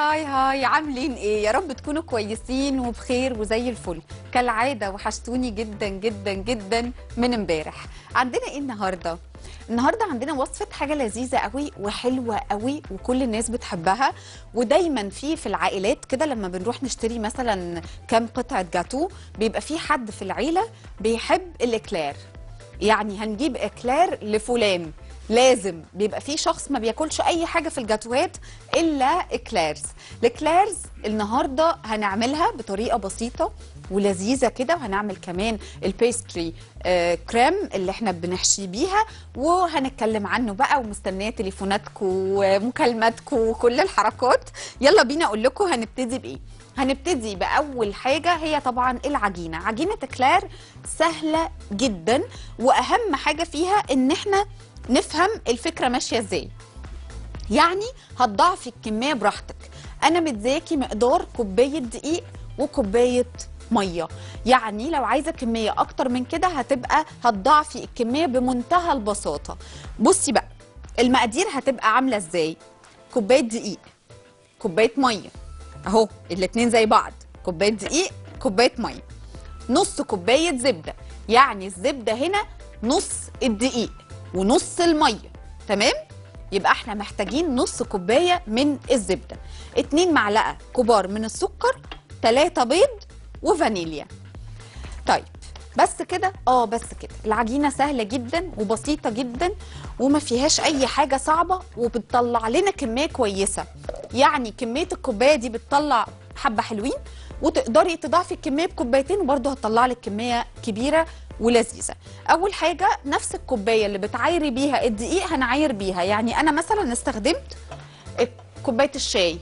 هاي هاي عاملين ايه يا رب تكونوا كويسين وبخير وزي الفل كالعاده وحشتوني جدا جدا جدا من امبارح عندنا ايه النهارده النهارده عندنا وصفه حاجه لذيذه قوي وحلوه قوي وكل الناس بتحبها ودايما في في العائلات كده لما بنروح نشتري مثلا كام قطعه جاتو بيبقى في حد في العيله بيحب الاكلير يعني هنجيب اكلير لفلان لازم بيبقى في شخص ما بياكلش اي حاجه في الجاتوهات الا اكليرز الاكليرز النهارده هنعملها بطريقه بسيطه ولذيذه كده وهنعمل كمان البيستري آه كريم اللي احنا بنحشي بيها وهنتكلم عنه بقى ومستنيه تليفوناتكم ومكالماتكم وكل الحركات يلا بينا اقول لكم هنبتدي بايه هنبتدي باول حاجه هي طبعا العجينه عجينه اكلير سهله جدا واهم حاجه فيها ان احنا نفهم الفكره ماشيه ازاي يعني هتضاعفي الكميه براحتك انا مدياكي مقدار كوبايه دقيق وكوبايه ميه يعني لو عايزه كميه اكتر من كده هتبقى هتضاعفي الكميه بمنتهى البساطه بصي بقى المقادير هتبقى عامله ازاي كوبايه دقيق كوبايه ميه اهو الاتنين زي بعض كوبايه دقيق كوبايه ميه نص كوبايه زبده يعني الزبده هنا نص الدقيق ونص الميه تمام يبقى احنا محتاجين نص كوبايه من الزبده اتنين معلقه كبار من السكر تلاتة بيض وفانيليا طيب بس كده اه بس كده العجينه سهله جدا وبسيطه جدا وما فيهاش اي حاجه صعبه وبتطلع لنا كميه كويسه يعني كميه الكوبايه دي بتطلع حبه حلوين وتقدري تضاعفي الكميه بكوبايتين وبرده هتطلع لك كميه كبيره ولذيذه اول حاجه نفس الكوبايه اللي بتعايري بيها الدقيق هنعاير بيها يعني انا مثلا استخدمت كوبايه الشاي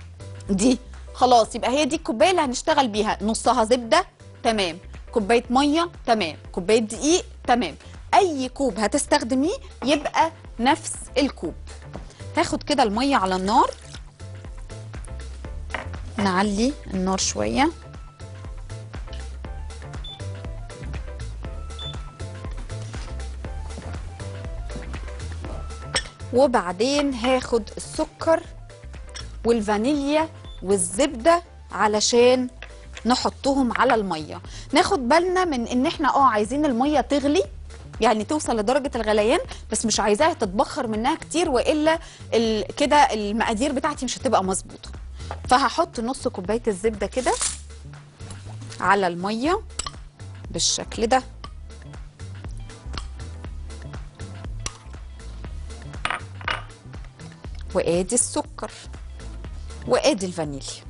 دي خلاص يبقى هي دي الكوبايه اللي هنشتغل بيها نصها زبده تمام كوبايه ميه تمام كوبايه دقيق تمام اي كوب هتستخدميه يبقى نفس الكوب هاخد كده الميه على النار نعلي النار شويه وبعدين هاخد السكر والفانيليا والزبده علشان نحطهم على الميه ناخد بالنا من ان احنا اه عايزين الميه تغلي يعني توصل لدرجه الغليان بس مش عايزاها تتبخر منها كتير والا ال... كده المقادير بتاعتي مش هتبقى مظبوطه فهحط نص كوبايه الزبده كده على الميه بالشكل ده وادي السكر وادي الفانيليا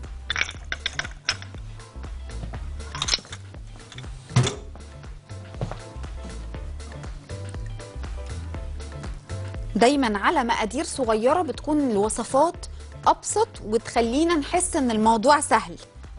دايما على مقادير صغيره بتكون الوصفات ابسط وتخلينا نحس ان الموضوع سهل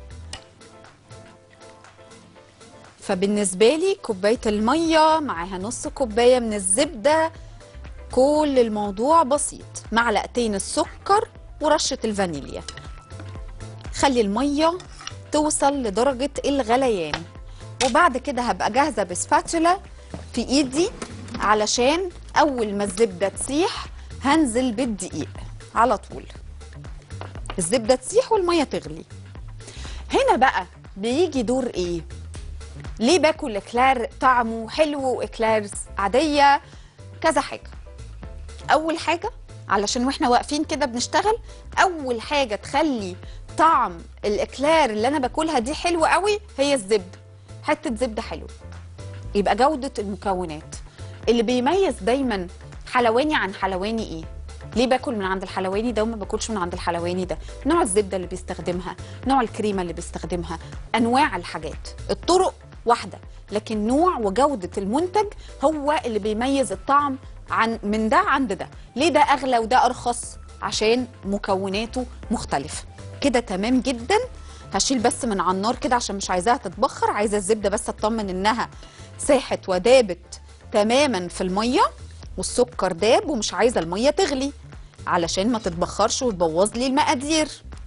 فبالنسبه لي كوبايه الميه معاها نص كوبايه من الزبده كل الموضوع بسيط معلقتين السكر ورشه الفانيليا خلي الميه توصل لدرجه الغليان وبعد كده هبقى جاهزه بسباتولا في ايدي علشان اول ما الزبده تسيح هنزل بالدقيق على طول الزبده تسيح والميه تغلي هنا بقى بيجي دور ايه ليه باكل اكلار طعمه حلو واكلارز عاديه كذا حاجه اول حاجه علشان واحنا واقفين كده بنشتغل اول حاجه تخلي طعم الاكلار اللي انا باكلها دي حلوه قوي هي الزبده حته زبده حلوه يبقى جوده المكونات اللي بيميز دايما حلواني عن حلواني ايه ليه باكل من عند الحلواني ده وما باكلش من عند الحلواني ده نوع الزبده اللي بيستخدمها نوع الكريمه اللي بيستخدمها انواع الحاجات الطرق واحده لكن نوع وجوده المنتج هو اللي بيميز الطعم عن من ده عند ده ليه ده اغلى وده ارخص عشان مكوناته مختلفه كده تمام جدا هشيل بس من على النار كده عشان مش عايزاها تتبخر عايزه الزبده بس اطمن انها ساحت ودابت تماما في الميه والسكر داب ومش عايزه الميه تغلي علشان ما تتبخرش وتبوظ لي المقادير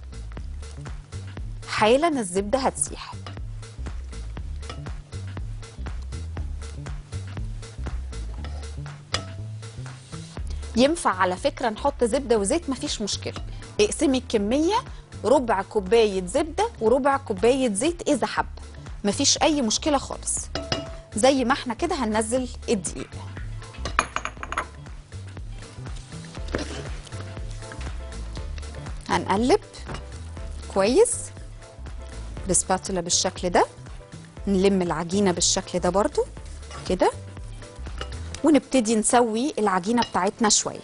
حالا الزبده هتسيح ينفع على فكره نحط زبده وزيت مفيش مشكله اقسمي الكميه ربع كوبايه زبده وربع كوبايه زيت اذا حب مفيش اي مشكله خالص زي ما احنا كده هننزل الدقيق هنقلب كويس بسباتولا بالشكل ده نلم العجينه بالشكل ده برضو كده ونبتدي نسوي العجينه بتاعتنا شويه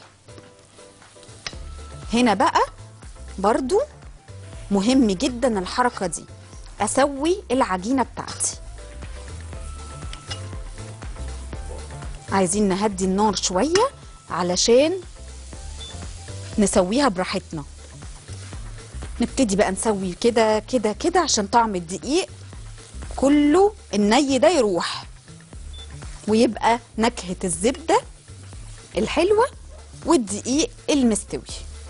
هنا بقى برضو مهم جدا الحركه دي اسوي العجينه بتاعتي عايزين نهدي النار شويه علشان نسويها براحتنا نبتدي بقى نسوي كده كده كده عشان طعم الدقيق كله الني ده يروح ويبقى نكهة الزبدة الحلوة والدقيق المستوي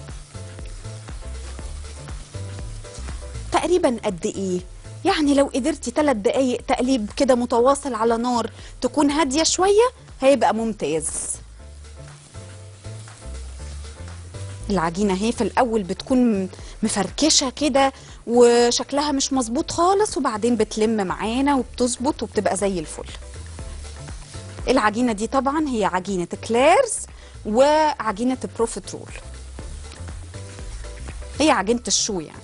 تقريبا قد ايه يعني لو قدرتي ثلاث دقايق تقليب كده متواصل على نار تكون هادية شوية هيبقى ممتاز العجينة اهي في الأول بتكون مفركشة كده وشكلها مش مظبوط خالص وبعدين بتلم معانا وبتظبط وبتبقى زي الفل العجينة دي طبعا هي عجينة كليرز وعجينة بروفيترول هي عجينة الشو يعني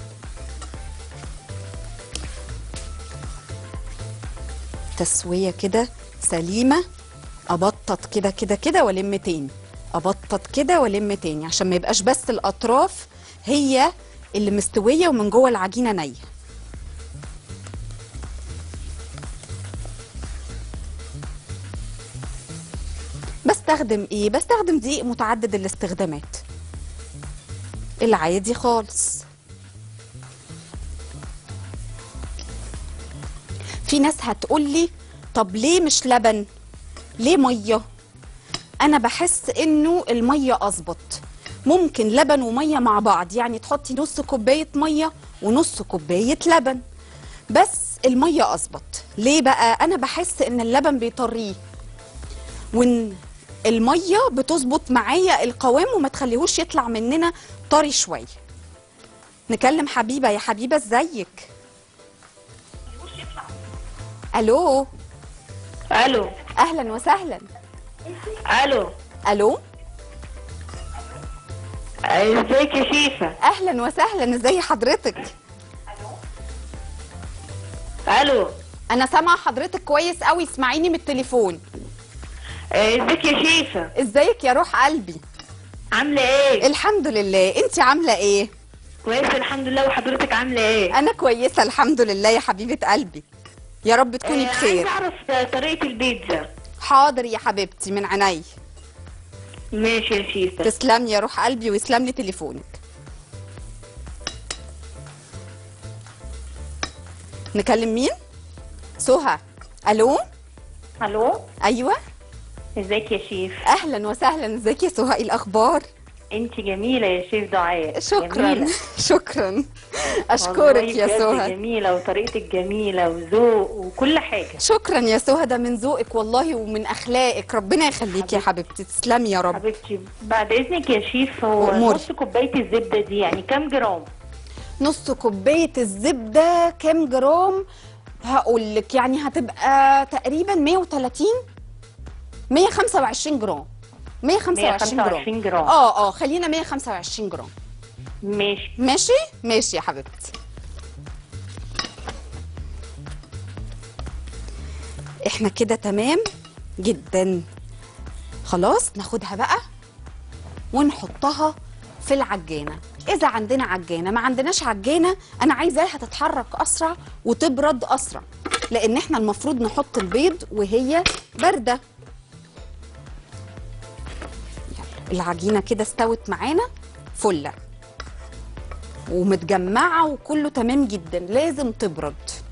تسوية كده سليمة أبطط كده كده كده والم تاني أبطط كده والم تاني عشان ما يبقاش بس الأطراف هي اللي مستوية ومن جوه العجينة نية بستخدم ايه بستخدم دقيق متعدد الاستخدامات العادي خالص في ناس هتقولي طب ليه مش لبن ليه ميه انا بحس انه الميه اظبط ممكن لبن وميه مع بعض يعني تحطي نص كوبايه ميه ونص كوبايه لبن بس الميه اظبط ليه بقى انا بحس ان اللبن بيطريه وان الميه بتظبط معايا القوام وما تخليهوش يطلع مننا طري شويه نكلم حبيبه يا حبيبه ازيك الو الو اهلا وسهلا الو الو ازيك يا شيفا اهلا وسهلا ازي حضرتك الو انا سامعه حضرتك كويس قوي اسمعيني من التليفون ازيك يا شيفا ازيك يا روح قلبي عامله ايه الحمد لله انت عامله ايه كويس الحمد لله وحضرتك عامله ايه انا كويسه الحمد لله يا حبيبه قلبي يا رب تكوني آه، بخير عايزه اعرف طريقه البيتزا حاضر يا حبيبتي من عيني ماشي يا شيفا تسلم يا روح قلبي ويسلم لي تليفونك نكلم مين سهى الو الو ايوه ازيك يا شيف اهلا وسهلا ازيك يا سهى ايه الاخبار انت جميله يا شيف دعاء شكرا جميلة. شكرا اشكرك والله يا بجد سهى جميله وطريقتك جميله وذوق وكل حاجه شكرا يا سهى ده من ذوقك والله ومن اخلاقك ربنا يخليك يا حبيبتي تسلمي يا رب حبيبتي بعد اذنك يا شيف هو أموري. نص كوبايه الزبده دي يعني كام جرام نص كوبايه الزبده كام جرام هقول لك يعني هتبقى تقريبا 130 125 جرام 125 جرام 125 جرام. اه اه خلينا 125 جرام ماشي ماشي ماشي يا حبيبتي احنا كده تمام جدا خلاص ناخدها بقى ونحطها في العجانه اذا عندنا عجانه ما عندناش عجانه انا عايزاها تتحرك اسرع وتبرد اسرع لان احنا المفروض نحط البيض وهي بارده يلا، العجينه كده استوت معانا فله ومتجمعه وكله تمام جدا لازم تبرد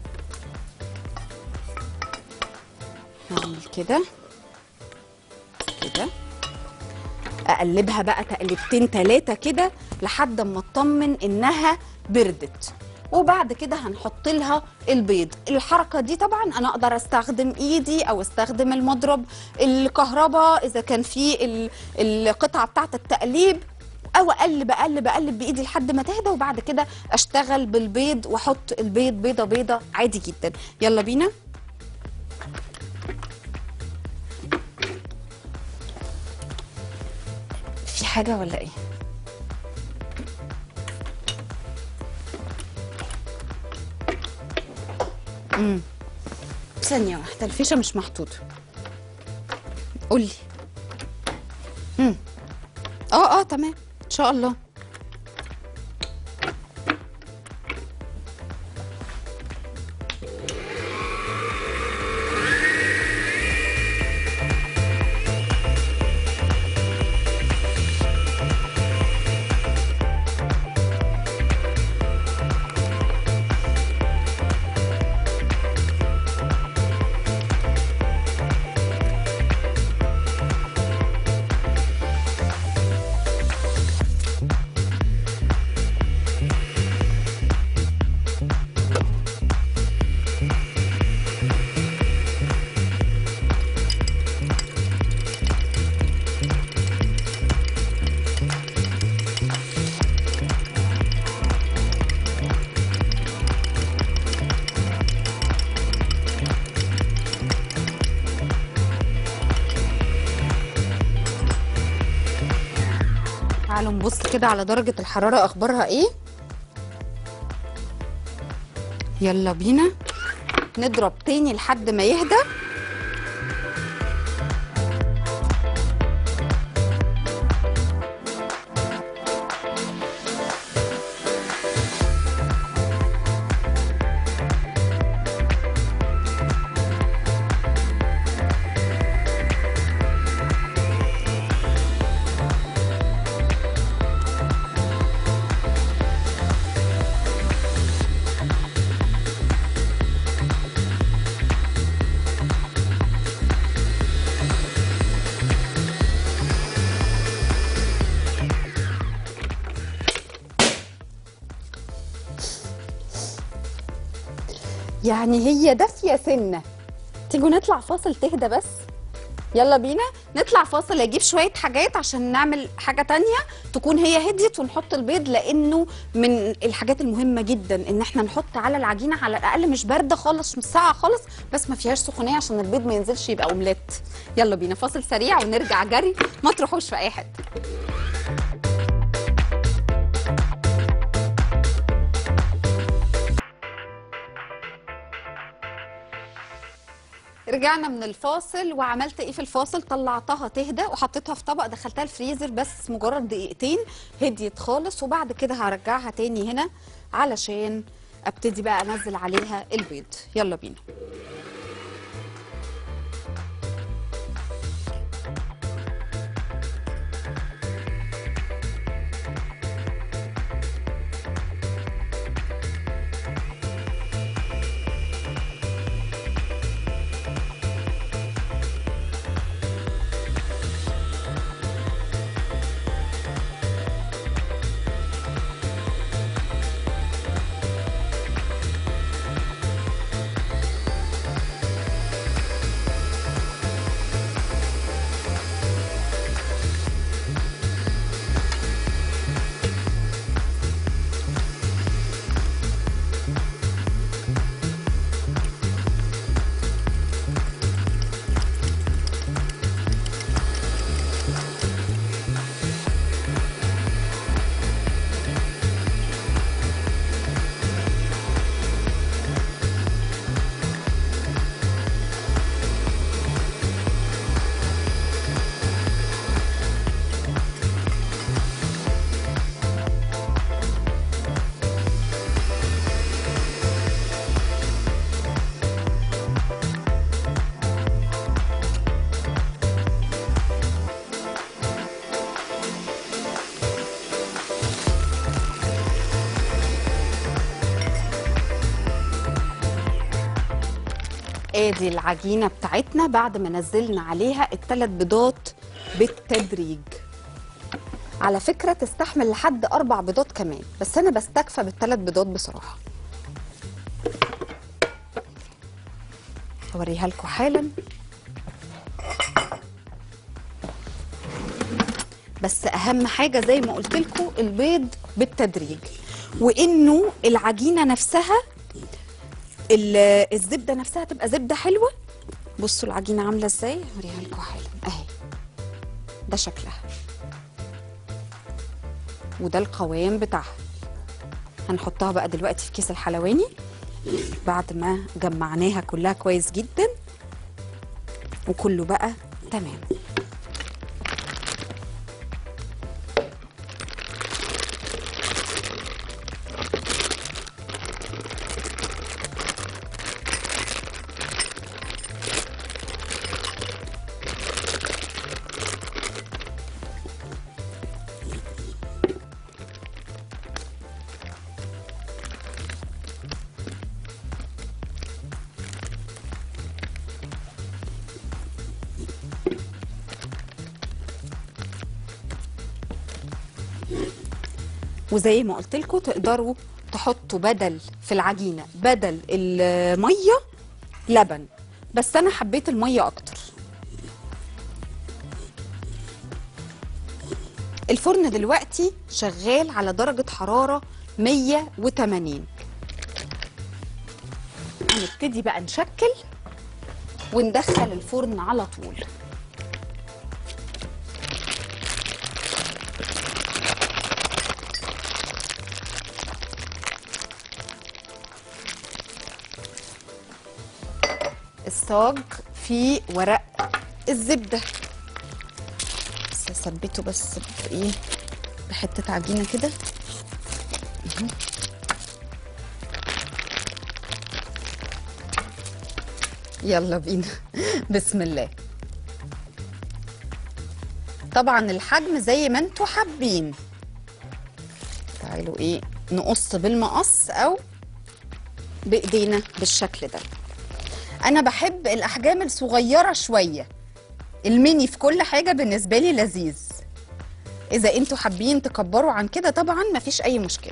نعمل كده كده اقلبها بقى تقلبتين تلاتة كده لحد ما اطمن انها بردت وبعد كده هنحط لها البيض الحركه دي طبعا انا اقدر استخدم ايدي او استخدم المضرب الكهرباء اذا كان في ال- القطعه بتاعه التقليب او اقلب اقلب اقلب بايدي لحد ما تهدى وبعد كده اشتغل بالبيض واحط البيض بيضه بيضه عادي جدا يلا بينا في حاجه ولا ايه امم ثانيه واحده الفيشه مش محطوطه قولي امم اه اه تمام ان شاء الله تعالوا نبص كده على درجة الحرارة أخبارها إيه يلا بينا نضرب تاني لحد ما يهدى يعني هي دافية سنة تيجوا نطلع فاصل تهدى بس يلا بينا نطلع فاصل اجيب شوية حاجات عشان نعمل حاجة تانية تكون هي هديت ونحط البيض لانه من الحاجات المهمة جدا ان احنا نحط على العجينة على الاقل مش باردة خالص مش ساقعة خالص بس ما فيهاش سخونية عشان البيض ما ينزلش يبقى اومليت يلا بينا فاصل سريع ونرجع جري ما تروحوش في اي حتة رجعنا من الفاصل وعملت ايه في الفاصل طلعتها تهدى وحطيتها في طبق دخلتها الفريزر بس مجرد دقيقتين هديت خالص وبعد كده هرجعها تاني هنا علشان ابتدي بقى انزل عليها البيض يلا بينا ادي العجينه بتاعتنا بعد ما نزلنا عليها الثلاث بيضات بالتدريج على فكره تستحمل لحد اربع بيضات كمان بس انا بستكفى بالثلاث بيضات بصراحه هوريها لكم حالا بس اهم حاجه زي ما قلت لكم البيض بالتدريج وانه العجينه نفسها ال- الزبده نفسها تبقى زبده حلوه بصوا العجينه عامله ازاي هوريها لكم حالا اهي ده شكلها وده القوام بتاعها هنحطها بقى دلوقتي في كيس الحلواني بعد ما جمعناها كلها كويس جدا وكله بقى تمام وزي ما قلت لكم تقدروا تحطوا بدل في العجينه بدل الميه لبن بس انا حبيت الميه اكتر الفرن دلوقتي شغال على درجه حراره 180 هنبتدي بقى نشكل وندخل الفرن على طول الصاج في ورق الزبده بس اثبته بس بايه بحته عجينه كده مهم. يلا بينا بسم الله طبعا الحجم زي ما انتوا حابين تعالوا ايه نقص بالمقص او بايدينا بالشكل ده انا بحب الاحجام الصغيره شويه الميني في كل حاجه بالنسبه لي لذيذ اذا انتوا حابين تكبروا عن كده طبعا مفيش اي مشكله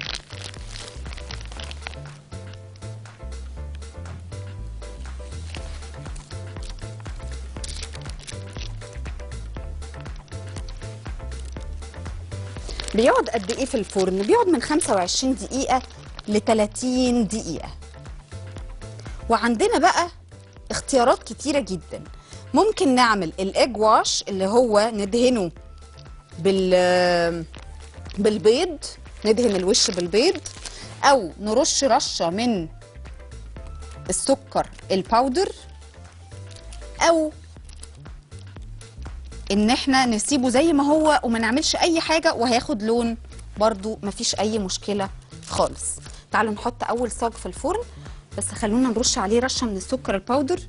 بيقعد قد ايه في الفرن بيقعد من 25 دقيقه ل 30 دقيقه وعندنا بقى اختيارات كتيرة جدا ممكن نعمل الايج واش اللي هو ندهنه بال بالبيض ندهن الوش بالبيض او نرش رشة من السكر الباودر او ان احنا نسيبه زي ما هو وما نعملش اي حاجة وهياخد لون برضو مفيش اي مشكلة خالص تعالوا نحط اول صاج في الفرن بس خلونا نرش عليه رشه من السكر الباودر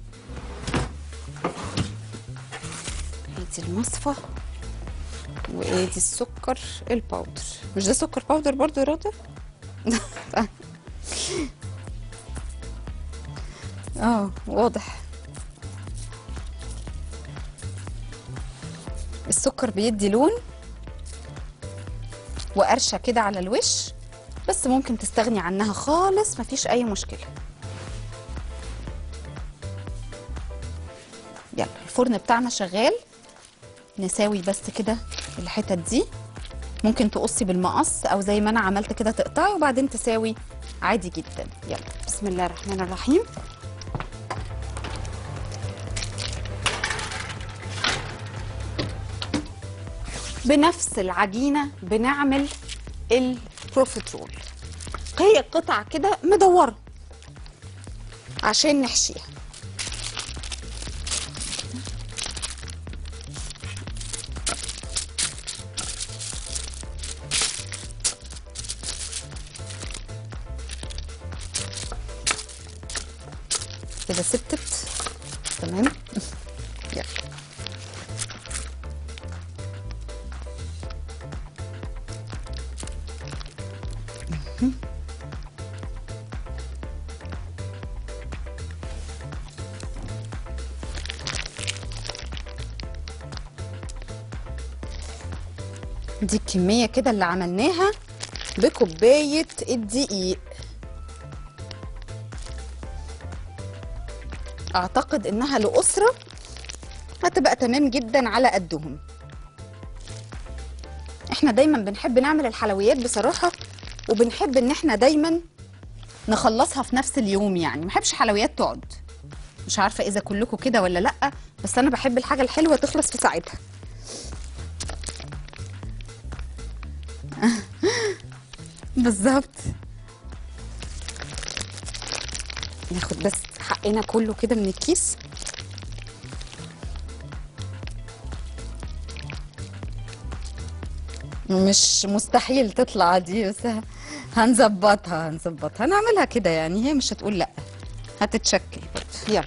ادي المصفى وادي السكر الباودر مش ده سكر باودر برضو يا راضي اه واضح السكر بيدي لون وقرشه كده على الوش بس ممكن تستغني عنها خالص مفيش اي مشكله يلا الفرن بتاعنا شغال نساوي بس كده الحتت دي ممكن تقصي بالمقص او زي ما انا عملت كده تقطعي وبعدين تساوي عادي جدا يلا بسم الله الرحمن الرحيم بنفس العجينه بنعمل البروفيترول هي قطع كده مدوره عشان نحشيها كده ستت تمام يلا مهم. دي الكمية كده اللي عملناها بكوباية الدقيق اعتقد انها لأسرة هتبقى تمام جدا على قدهم احنا دايما بنحب نعمل الحلويات بصراحه وبنحب ان احنا دايما نخلصها في نفس اليوم يعني ما بحبش حلويات تقعد مش عارفه اذا كلكم كده ولا لا بس انا بحب الحاجه الحلوه تخلص في ساعتها بالظبط ناخد بس حقنا كله كده من الكيس مش مستحيل تطلع دي بس هنظبطها هنظبطها هنعملها كده يعني هي مش هتقول لا هتتشكل برضه يلا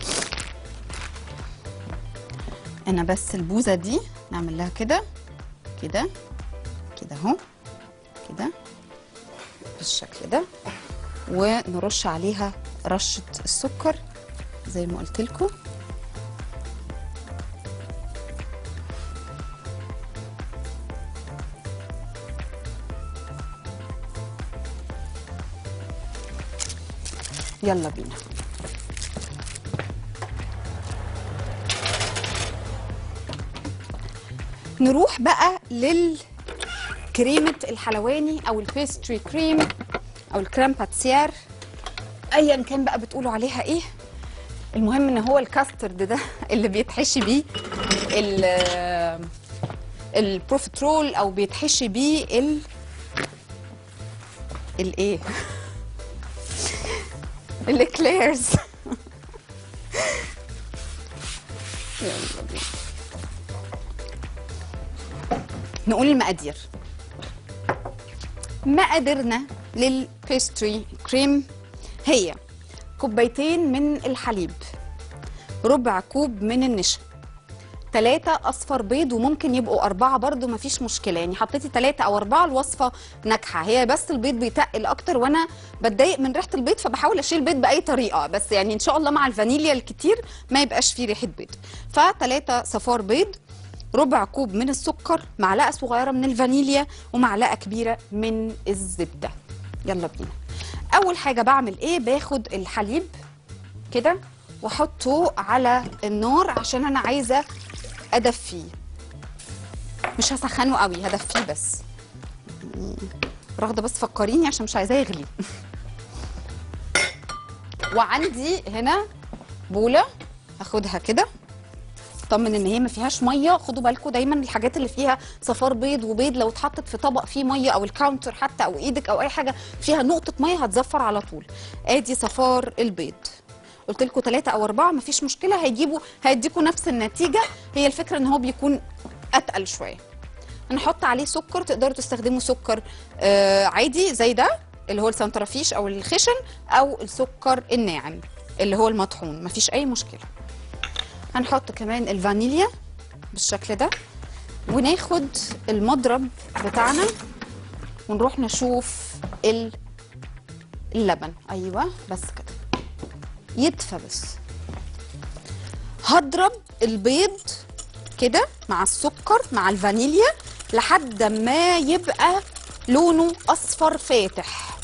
انا بس البوزه دي نعمل لها كده كده كده اهو كده بالشكل ده ونرش عليها رشه السكر زي ما قلت لكم يلا بينا نروح بقى للكريمة الحلواني أو البيستري كريم أو الكريم باتسير أيا كان بقى بتقولوا عليها إيه المهم إن هو الكاسترد ده اللي بيتحشي بيه ال- البروفيترول أو بيتحشي بيه ال الايه الاكليرز يلا بينا. نقول المقادير مقاديرنا للبيستري كريم هي كوبايتين من الحليب ربع كوب من النشا ثلاثة أصفر بيض وممكن يبقوا أربعة برضو مفيش مشكلة يعني حطيتي ثلاثة أو أربعة الوصفة ناجحة هي بس البيض بيتقل أكتر وأنا بتضايق من ريحة البيض فبحاول أشيل البيض بأي طريقة بس يعني إن شاء الله مع الفانيليا الكتير ما يبقاش فيه ريحة بيض فثلاثة صفار بيض ربع كوب من السكر معلقة صغيرة من الفانيليا ومعلقة كبيرة من الزبدة يلا بينا أول حاجة بعمل إيه باخد الحليب كده واحطه على النار عشان انا عايزه ادفيه مش هسخنه قوي هدفيه بس يعني راغده بس فكريني عشان مش عايزاه يغلي وعندي هنا بوله هاخدها كده طمن ان هي ما فيهاش ميه خدوا بالكم دايما الحاجات اللي فيها صفار بيض وبيض لو اتحطت في طبق فيه ميه او الكاونتر حتى او ايدك او اي حاجه فيها نقطه ميه هتزفر على طول ادي صفار البيض قلت لكم ثلاثة او اربعة مفيش مشكله هيجيبوا هيديكوا نفس النتيجه هي الفكره ان هو بيكون اتقل شويه هنحط عليه سكر تقدروا تستخدموا سكر آه عادي زي ده اللي هو السنترافيش او الخشن او السكر الناعم اللي هو المطحون مفيش اي مشكله هنحط كمان الفانيليا بالشكل ده وناخد المضرب بتاعنا ونروح نشوف ال- اللبن ايوه بس كده يدفى بس هضرب البيض كده مع السكر مع الفانيليا لحد ما يبقى لونه اصفر فاتح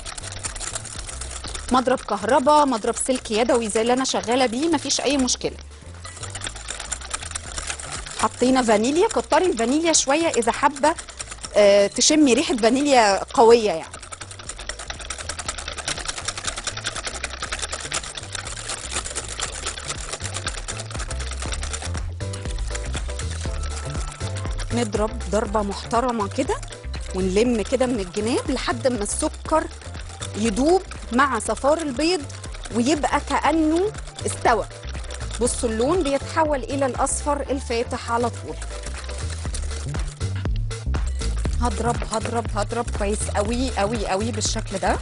مضرب كهرباء مضرب سلك يدوي زي اللي انا شغاله بيه مفيش اي مشكله حطينا فانيليا كتري الفانيليا شويه اذا حابه آه، تشمي ريحه فانيليا قويه يعني نضرب ضربه محترمه كده ونلم كده من الجناب لحد ما السكر يدوب مع صفار البيض ويبقى كانه استوى بصوا اللون بيتحول الى الاصفر الفاتح على طول هضرب هضرب هضرب كويس قوي قوي قوي بالشكل ده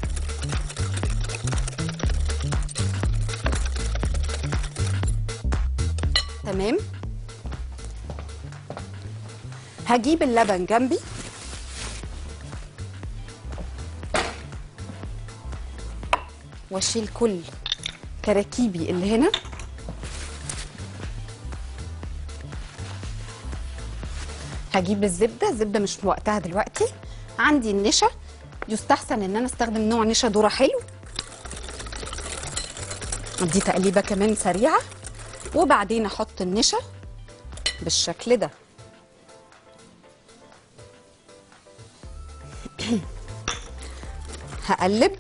تمام هجيب اللبن جنبي واشيل كل كراكيبي اللي هنا هجيب الزبده الزبده مش في وقتها دلوقتي عندي النشا يستحسن ان انا استخدم نوع نشا ذره حلو دي تقليبه كمان سريعه وبعدين احط النشا بالشكل ده هقلب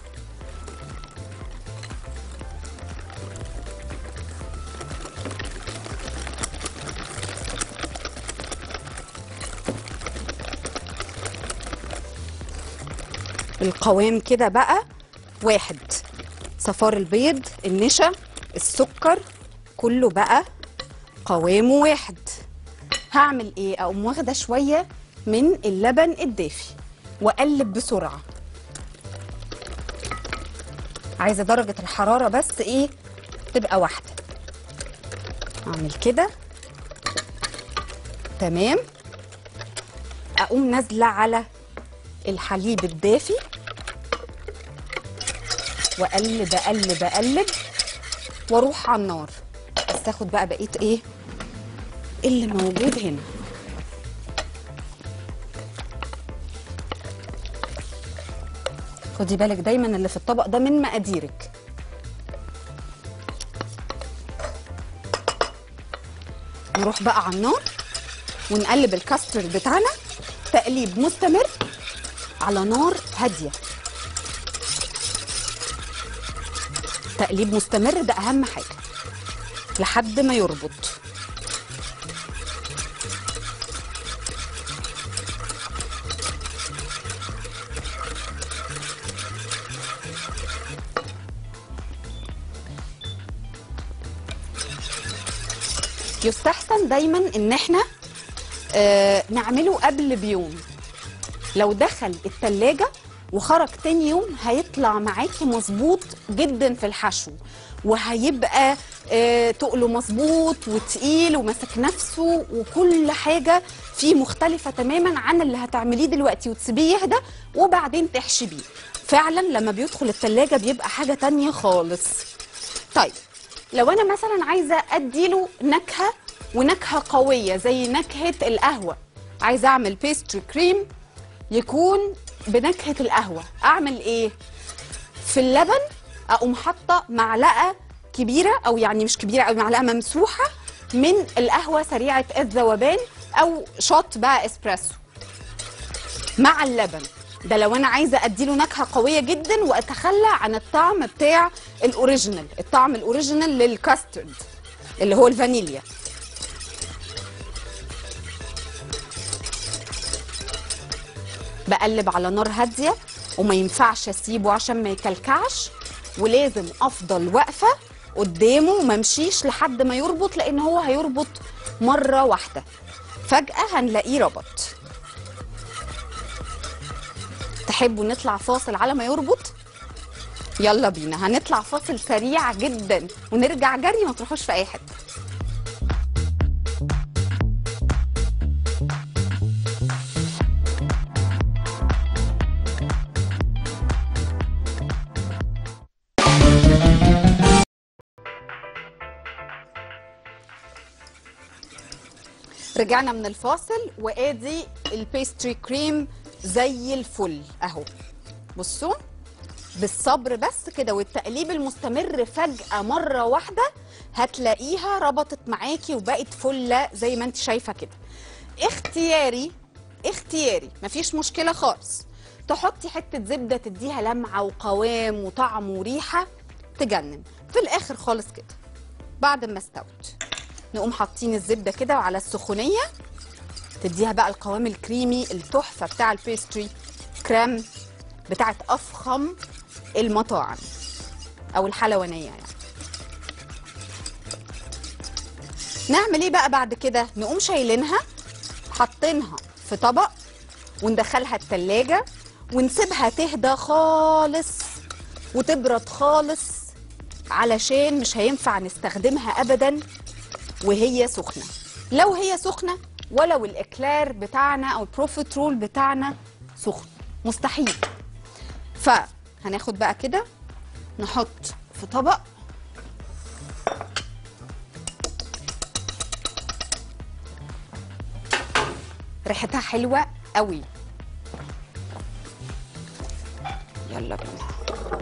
القوام كده بقى واحد صفار البيض النشا السكر كله بقى قوامه واحد هعمل ايه اقوم واخده شويه من اللبن الدافي واقلب بسرعه عايزه درجه الحراره بس ايه تبقى واحده اعمل كده تمام اقوم نازله على الحليب الدافي واقلب اقلب اقلب واروح على النار بس اخد بقى بقيه ايه اللي موجود هنا خدي بالك دايما اللي في الطبق ده من مقاديرك نروح بقى على النار ونقلب الكاسترد بتاعنا تقليب مستمر على نار هاديه تقليب مستمر ده اهم حاجه لحد ما يربط يستحسن دايما ان احنا آه نعمله قبل بيوم لو دخل التلاجة وخرج تاني يوم هيطلع معاكي مظبوط جدا في الحشو وهيبقى آه تقله مظبوط وتقيل وماسك نفسه وكل حاجة فيه مختلفة تماما عن اللي هتعمليه دلوقتي وتسيبيه يهدى وبعدين تحشي بيه فعلا لما بيدخل التلاجة بيبقى حاجة تانية خالص طيب لو انا مثلا عايزه اديله نكهه ونكهه قويه زي نكهه القهوه عايزه اعمل بيستري كريم يكون بنكهه القهوه اعمل ايه في اللبن اقوم حاطه معلقه كبيره او يعني مش كبيره او معلقه ممسوحه من القهوه سريعه الذوبان او شوت بقى اسبريسو مع اللبن ده لو انا عايزه اديله نكهه قويه جدا واتخلى عن الطعم بتاع الاوريجينال الطعم الاوريجينال للكاسترد اللي هو الفانيليا بقلب على نار هاديه وما ينفعش اسيبه عشان ما يكلكعش ولازم افضل واقفه قدامه وما امشيش لحد ما يربط لان هو هيربط مره واحده فجاه هنلاقيه ربط تحبوا نطلع فاصل على ما يربط يلا بينا هنطلع فاصل سريع جدا ونرجع جري ما تروحوش في اي حته رجعنا من الفاصل وادي البيستري كريم زي الفل اهو بصوا بالصبر بس كده والتقليب المستمر فجأة مرة واحدة هتلاقيها ربطت معاكي وبقت فلة زي ما انت شايفة كده اختياري اختياري مفيش مشكلة خالص تحطي حتة زبدة تديها لمعة وقوام وطعم وريحة تجنن في الآخر خالص كده بعد ما استوت نقوم حاطين الزبدة كده على السخونية تديها بقى القوام الكريمي التحفة بتاع البيستري كريم بتاعت أفخم المطاعم أو الحلوانية يعني نعمل ايه بقى بعد كده نقوم شايلينها حاطينها في طبق وندخلها التلاجة ونسيبها تهدى خالص وتبرد خالص علشان مش هينفع نستخدمها ابدا وهي سخنه لو هي سخنه ولو الاكلير بتاعنا او البروفيترول بتاعنا سخن مستحيل فهناخد بقى كده نحط في طبق ريحتها حلوه قوي يلا بينا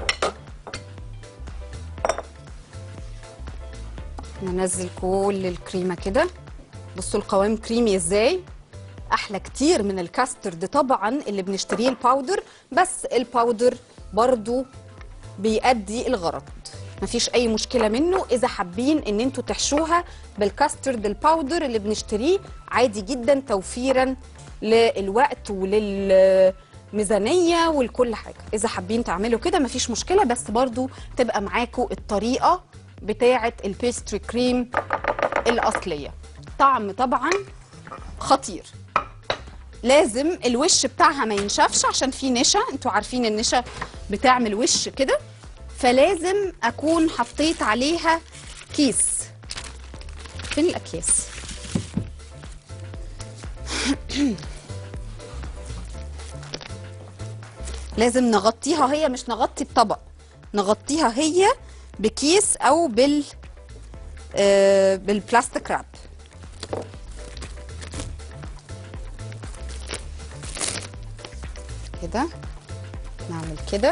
ننزل كل الكريمه كده بصوا القوام كريمي ازاي احلى كتير من الكاسترد طبعا اللي بنشتريه الباودر بس الباودر برضو بيأدي الغرض مفيش اي مشكله منه اذا حابين ان انتوا تحشوها بالكاسترد الباودر اللي بنشتريه عادي جدا توفيرا للوقت وللميزانيه ولكل حاجه اذا حابين تعملوا كده مفيش مشكله بس برضو تبقى معاكم الطريقه بتاعه البيستري كريم الاصليه طعم طبعا خطير لازم الوش بتاعها ما ينشفش عشان في نشا انتوا عارفين النشا بتعمل وش كده فلازم اكون حطيت عليها كيس فين الاكياس لازم نغطيها هي مش نغطي الطبق نغطيها هي بكيس او بال آه بالبلاستيك راب كده نعمل كده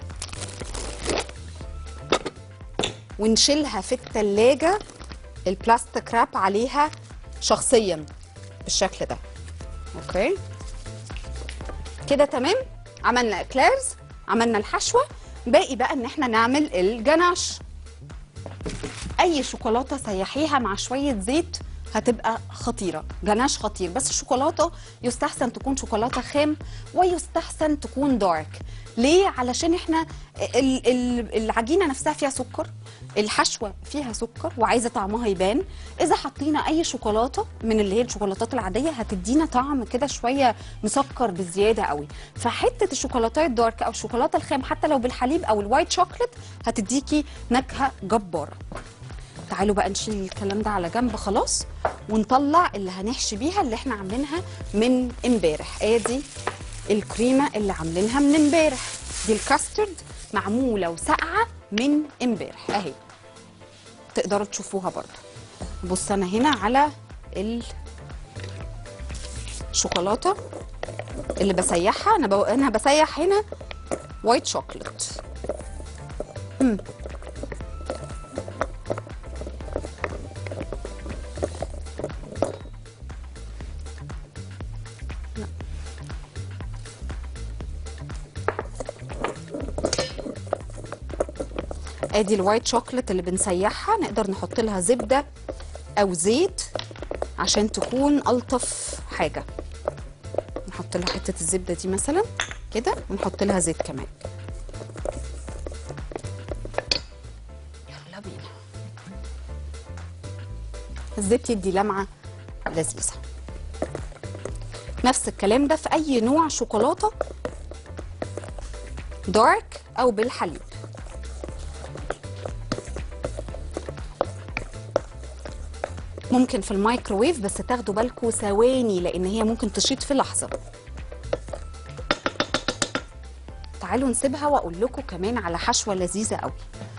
ونشيلها في التلاجة البلاستيك راب عليها شخصيا بالشكل ده اوكي كده تمام عملنا اكليرز عملنا الحشوه باقي بقى ان احنا نعمل الجناش اي شوكولاته سيحيها مع شويه زيت هتبقى خطيره جناش خطير بس الشوكولاته يستحسن تكون شوكولاته خام ويستحسن تكون دارك ليه علشان احنا ال- ال- العجينه نفسها فيها سكر الحشوه فيها سكر وعايزه طعمها يبان اذا حطينا اي شوكولاته من اللي هي الشوكولاتات العاديه هتدينا طعم كده شويه مسكر بزياده قوي فحته الشوكولاتات الدارك او الشوكولاته الخام حتى لو بالحليب او الوايت شوكليت هتديكي نكهه جباره تعالوا بقى نشيل الكلام ده على جنب خلاص ونطلع اللي هنحشي بيها اللي احنا عاملينها من امبارح ادي الكريمه اللي عاملينها من امبارح دي الكاسترد معموله وساقعه من امبارح اهي تقدروا تشوفوها برضه بص انا هنا على الشوكولاته اللي بسيحها انا بو... انا بسيح هنا وايت شوكليت ادي الوايت شوكليت اللي بنسيحها نقدر نحط لها زبده او زيت عشان تكون الطف حاجه نحط لها حته الزبده دي مثلا كده ونحط لها زيت كمان يلا بينا الزيت يدي لمعه لذيذه نفس الكلام ده في اي نوع شوكولاته دارك او بالحليب ممكن في الميكروويف بس تاخدوا بالكم ثواني لان هي ممكن تشيط في لحظه تعالوا نسيبها واقول لكم كمان على حشوه لذيذه قوي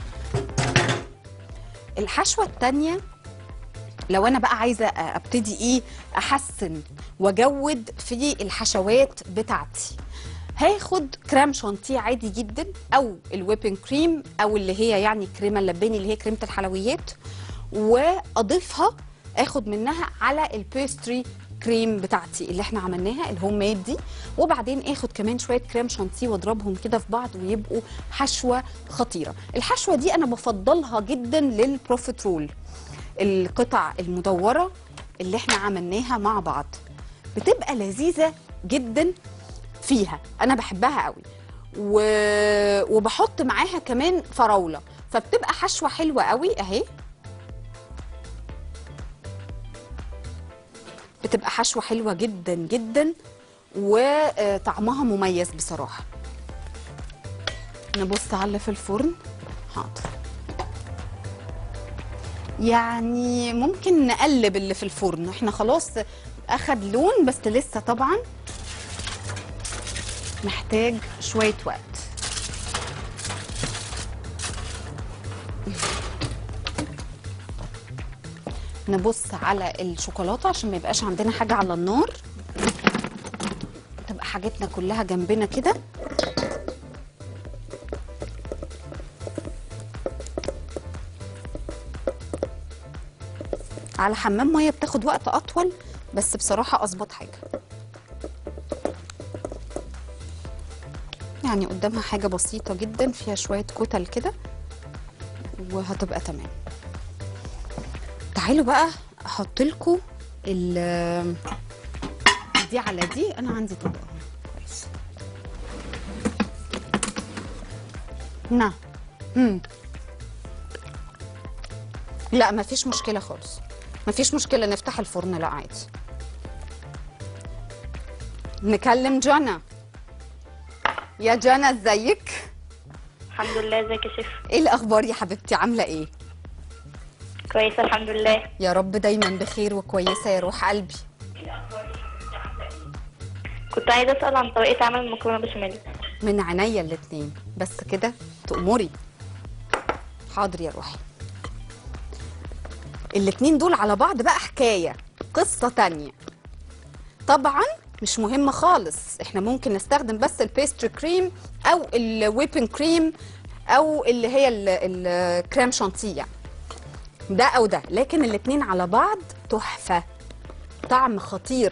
الحشوه التانية لو انا بقى عايزه ابتدي ايه احسن واجود في الحشوات بتاعتي هاخد كريم شانتيه عادي جدا او الويبنج كريم او اللي هي يعني كريمه اللباني اللي هي كريمه الحلويات واضيفها اخد منها على البيستري كريم بتاعتي اللي احنا عملناها الهوم ميد دي وبعدين اخد كمان شويه كريم شانتيه واضربهم كده في بعض ويبقوا حشوه خطيره الحشوه دي انا بفضلها جدا للبروفيترول القطع المدوره اللي احنا عملناها مع بعض بتبقى لذيذه جدا فيها انا بحبها قوي و... وبحط معاها كمان فراوله فبتبقى حشوه حلوه قوي اهي بتبقى حشوه حلوه جدا جدا وطعمها مميز بصراحه نبص على اللي في الفرن حاضر يعني ممكن نقلب اللي في الفرن احنا خلاص اخد لون بس لسه طبعا محتاج شويه وقت نبص على الشوكولاته عشان ما يبقاش عندنا حاجه على النار تبقى حاجتنا كلها جنبنا كده على حمام ميه بتاخد وقت اطول بس بصراحه اظبط حاجه يعني قدامها حاجه بسيطه جدا فيها شويه كتل كده وهتبقى تمام تعالوا بقى احط لكم ال دي على دي انا عندي طبق اهو كويس نعم امم لا مفيش مشكله خالص مفيش مشكله نفتح الفرن لا عادي نكلم جنى يا جنى ازيك الحمد لله ازيك يا شيف ايه الاخبار يا حبيبتي عامله ايه كويسه الحمد لله يا رب دايما بخير وكويسه يا روح قلبي كنت عايزه اسال عن طريقه عمل المكرونه بشاميل من عينيا الاتنين بس كده تأمري حاضر يا روحي الاتنين دول على بعض بقى حكاية قصة تانية طبعا مش مهم خالص احنا ممكن نستخدم بس البيستري كريم او الويبن كريم او اللي هي ال- الكريم شانتيه يعني. ده او ده لكن الاتنين على بعض تحفة طعم خطير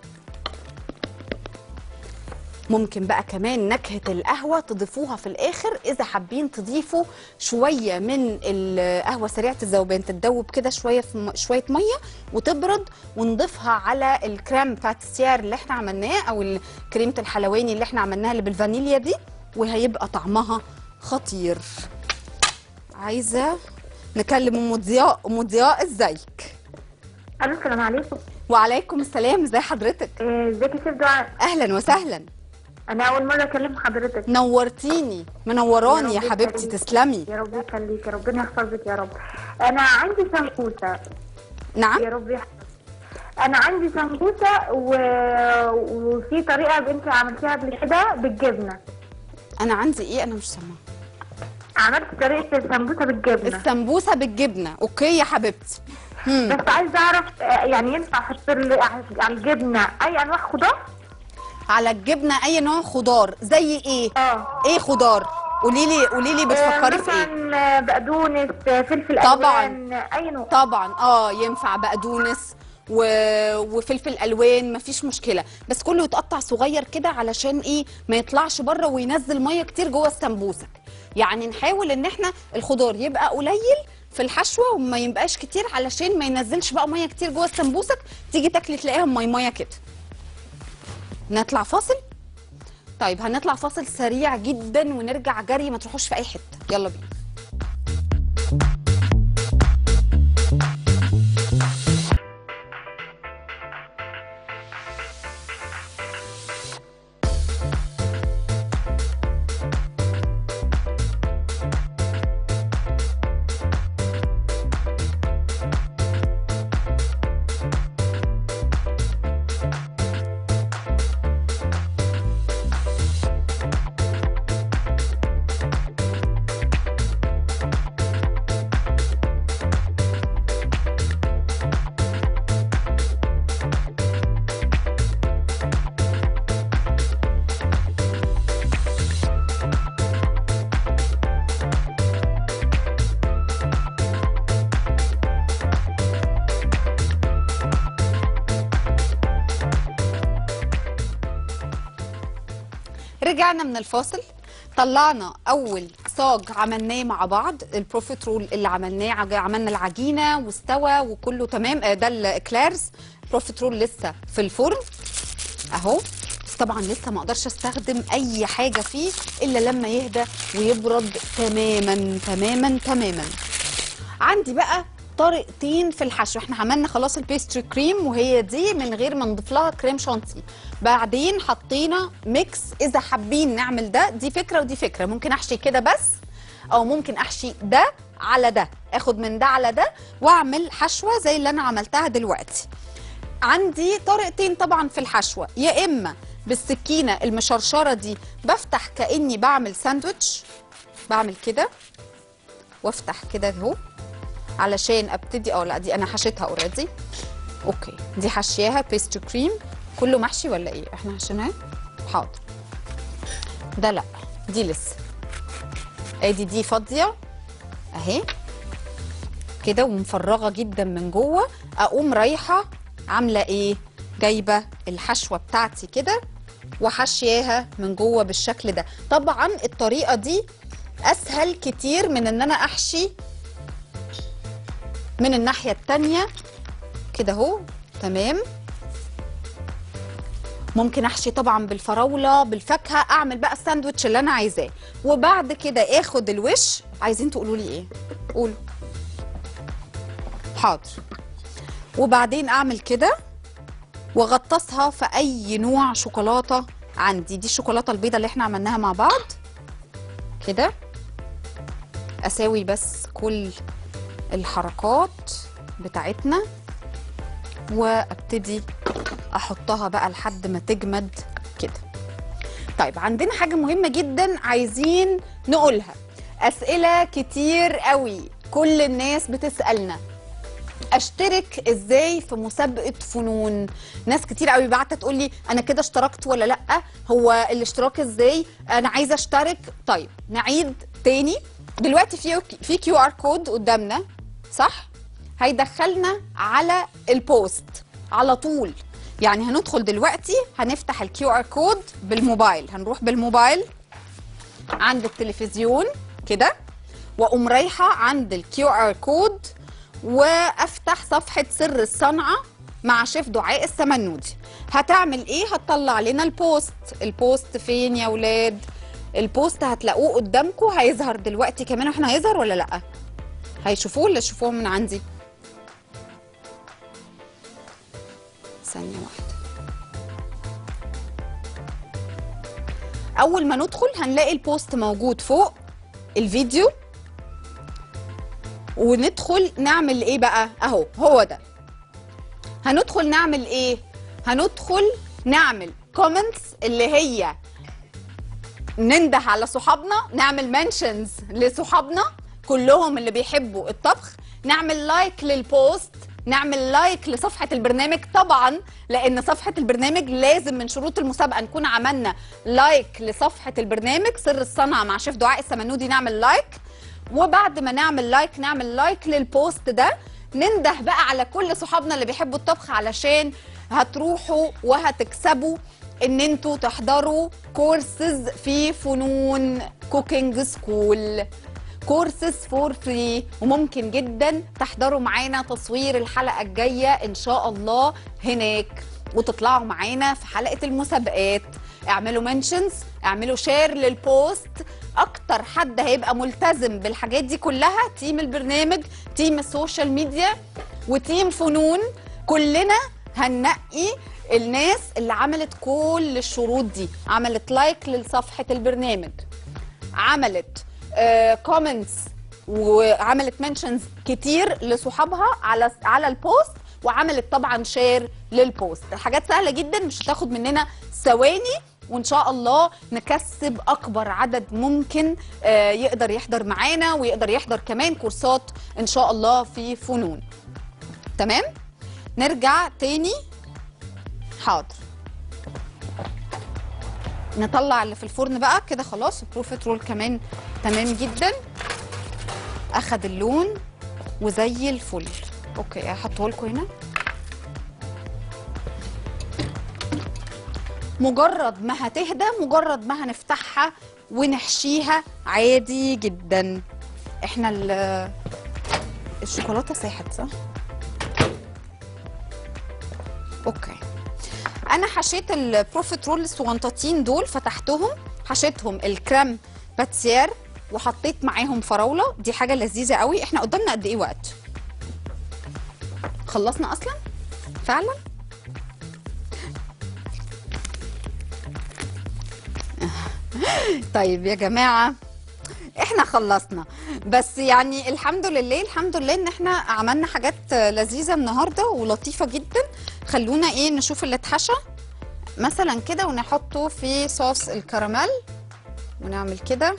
ممكن بقى كمان نكهة القهوة تضيفوها في الآخر إذا حابين تضيفوا شوية من القهوة سريعة الذوبان تتدوب كده شوية في م... شوية مية وتبرد ونضيفها على الكريم باتيسير اللي احنا عملناه أو ال- كريمة الحلواني اللي احنا عملناها اللي بالفانيليا دي وهيبقى طعمها خطير عايزة نكلم أم ضياء أم ضياء ازيك الو السلام عليكم وعليكم السلام ازي حضرتك إيه، ازيك يا شيف دعاء أهلا وسهلا انا اول مره اكلم حضرتك نورتيني منوراني يا يا رب حبيبتي يخليك. تسلمي يا رب يخليك يا ربنا يحفظك يا رب انا عندي سمبوسه نعم يا رب يحفظك انا عندي سمبوسه و... وفي طريقه بنتي عملتيها قبل كده بالجبنه انا عندي ايه انا مش سامعه عملت طريقه السمبوسه بالجبنه السمبوسه بالجبنه اوكي يا حبيبتي مم. بس عايزه اعرف آه، يعني ينفع احط ال- على الجبنه اي انواع خضار على الجبنه اي نوع خضار زي ايه اه ايه خضار قولي لي قولي لي بتفكري في ايه مثلا آه، بقدونس آه، فلفل طبعاً. الوان اي نوع طبعا اه ينفع بقدونس و... وفلفل الوان مفيش مشكله بس كله يتقطع صغير كده علشان ايه ما يطلعش بره وينزل ميه كتير جوه السمبوسه يعني نحاول ان احنا الخضار يبقى قليل في الحشوه وما يبقاش كتير علشان ما ينزلش بقى ميه كتير جوه السمبوسك تيجي تاكلي تلاقيهم ميه ميه كده نطلع فاصل طيب هنطلع فاصل سريع جدا ونرجع جري ما تروحوش في اي حته يلا بينا رجعنا من الفاصل طلعنا اول صاج عملناه مع بعض البروفيترول اللي عملناه عج- عملنا العجينه واستوى وكله تمام آه، ده الاكليرز بروفيترول لسه في الفرن اهو بس طبعا لسه ما اقدرش استخدم اي حاجه فيه الا لما يهدى ويبرد تماما تماما تماما عندي بقى طريقتين في الحشو احنا عملنا خلاص البيستري كريم وهي دي من غير ما نضيف لها كريم شانتي بعدين حطينا ميكس اذا حابين نعمل ده دي فكره ودي فكره ممكن احشي كده بس او ممكن احشي ده على ده اخد من ده على ده واعمل حشوه زي اللي انا عملتها دلوقتي عندي طريقتين طبعا في الحشوه يا اما بالسكينه المشرشره دي بفتح كاني بعمل ساندوتش بعمل كده وافتح كده اهو علشان ابتدي اه لا دي انا حشيتها اوريدي اوكي دي حشياها بيستري كريم كله محشي ولا ايه احنا حشيناه حاضر ده لا دي لسه ادي دي فاضيه اهي كده ومفرغه جدا من جوه اقوم رايحه عامله ايه جايبه الحشوه بتاعتي كده وحشياها من جوه بالشكل ده طبعا الطريقه دي اسهل كتير من ان انا احشي من الناحيه التانيه كده اهو تمام ممكن احشي طبعا بالفراوله بالفاكهه اعمل بقى الساندوتش اللي انا عايزاه وبعد كده اخد الوش عايزين تقولوا لي ايه قولوا حاضر وبعدين اعمل كده واغطسها في اي نوع شوكولاته عندي دي الشوكولاته البيضاء اللي احنا عملناها مع بعض كده اساوي بس كل الحركات بتاعتنا وابتدي احطها بقى لحد ما تجمد كده طيب عندنا حاجه مهمه جدا عايزين نقولها اسئله كتير قوي كل الناس بتسالنا اشترك ازاي في مسابقه فنون ناس كتير قوي بعت تقول لي انا كده اشتركت ولا لا هو الاشتراك ازاي انا عايزه اشترك طيب نعيد تاني دلوقتي في في كيو ار كود قدامنا صح هيدخلنا على البوست على طول يعني هندخل دلوقتي هنفتح الكيو ار كود بالموبايل هنروح بالموبايل عند التلفزيون كده واقوم رايحه عند الكيو ار كود وافتح صفحه سر الصنعه مع شيف دعاء السمنودي هتعمل ايه هتطلع لنا البوست البوست فين يا ولاد البوست هتلاقوه قدامكم هيظهر دلوقتي كمان احنا هيظهر ولا لا هيشوفوه ولا يشوفوه من عندي ثانيه واحده اول ما ندخل هنلاقي البوست موجود فوق الفيديو وندخل نعمل ايه بقى اهو هو ده هندخل نعمل ايه هندخل نعمل كومنتس اللي هي ننده على صحابنا نعمل منشنز لصحابنا كلهم اللي بيحبوا الطبخ نعمل لايك للبوست نعمل لايك لصفحة البرنامج طبعا لأن صفحة البرنامج لازم من شروط المسابقة نكون عملنا لايك لصفحة البرنامج سر الصنعة مع شيف دعاء السمنودي نعمل لايك وبعد ما نعمل لايك نعمل لايك للبوست ده ننده بقى على كل صحابنا اللي بيحبوا الطبخ علشان هتروحوا وهتكسبوا ان انتوا تحضروا كورسز في فنون كوكينج سكول كورسز فور فري وممكن جدا تحضروا معانا تصوير الحلقه الجايه ان شاء الله هناك وتطلعوا معانا في حلقه المسابقات اعملوا منشنز اعملوا شير للبوست اكتر حد هيبقى ملتزم بالحاجات دي كلها تيم البرنامج تيم السوشيال ميديا وتيم فنون كلنا هننقي الناس اللي عملت كل الشروط دي عملت لايك لصفحه البرنامج عملت كومنتس وعملت منشنز كتير لصحابها على على البوست وعملت طبعا شير للبوست الحاجات سهله جدا مش هتاخد مننا ثواني وان شاء الله نكسب اكبر عدد ممكن آه، يقدر يحضر معانا ويقدر يحضر كمان كورسات ان شاء الله في فنون تمام نرجع تاني حاضر نطلع اللي في الفرن بقى كده خلاص البروفيترول كمان تمام جدا اخد اللون وزي الفل اوكي هحطه لكم هنا مجرد ما هتهدى مجرد ما هنفتحها ونحشيها عادي جدا احنا ال- الشوكولاته ساحت صح اوكي انا حشيت البروفيترول الصغنطاطين دول فتحتهم حشيتهم الكريم باتسير وحطيت معاهم فراوله دي حاجه لذيذه قوي احنا قدامنا قد ايه وقت خلصنا اصلا فعلا طيب يا جماعه احنا خلصنا بس يعني الحمد لله الحمد لله ان احنا عملنا حاجات لذيذه النهارده ولطيفه جدا خلونا ايه نشوف اللي اتحشى مثلا كده ونحطه في صوص الكراميل ونعمل كده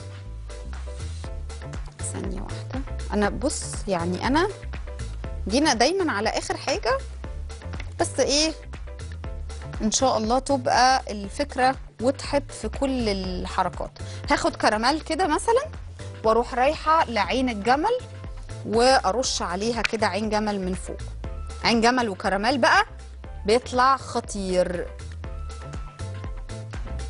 ثانيه واحده انا بص يعني انا جينا دايما على اخر حاجه بس ايه ان شاء الله تبقى الفكره وضحت في كل الحركات هاخد كراميل كده مثلا واروح رايحه لعين الجمل وارش عليها كده عين جمل من فوق عين جمل وكراميل بقى بيطلع خطير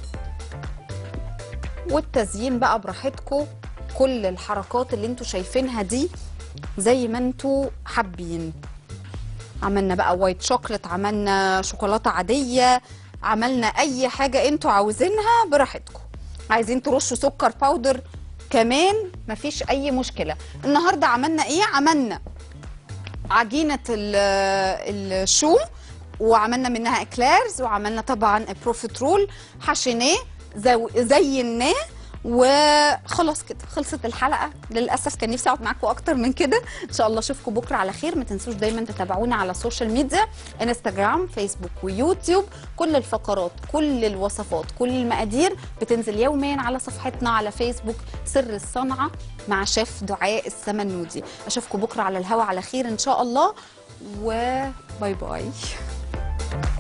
والتزيين بقى براحتكم كل الحركات اللي انتوا شايفينها دي زي ما انتوا حابين عملنا بقى وايت شوكليت عملنا شوكولاته عاديه عملنا اي حاجه انتوا عاوزينها براحتكم عايزين ترشوا سكر باودر كمان مفيش اي مشكله النهارده عملنا ايه عملنا عجينه ال- الشو وعملنا منها اكليرز وعملنا طبعا بروفيترول حشيناه زو- زيناه وخلاص كده خلصت الحلقه للاسف كان نفسي اقعد معاكم اكتر من كده ان شاء الله اشوفكم بكره على خير ما تنسوش دايما تتابعونا على السوشيال ميديا انستغرام فيسبوك ويوتيوب كل الفقرات كل الوصفات كل المقادير بتنزل يوميا على صفحتنا على فيسبوك سر الصنعه مع شيف دعاء السمنودي اشوفكم بكره على الهوا على خير ان شاء الله وباي باي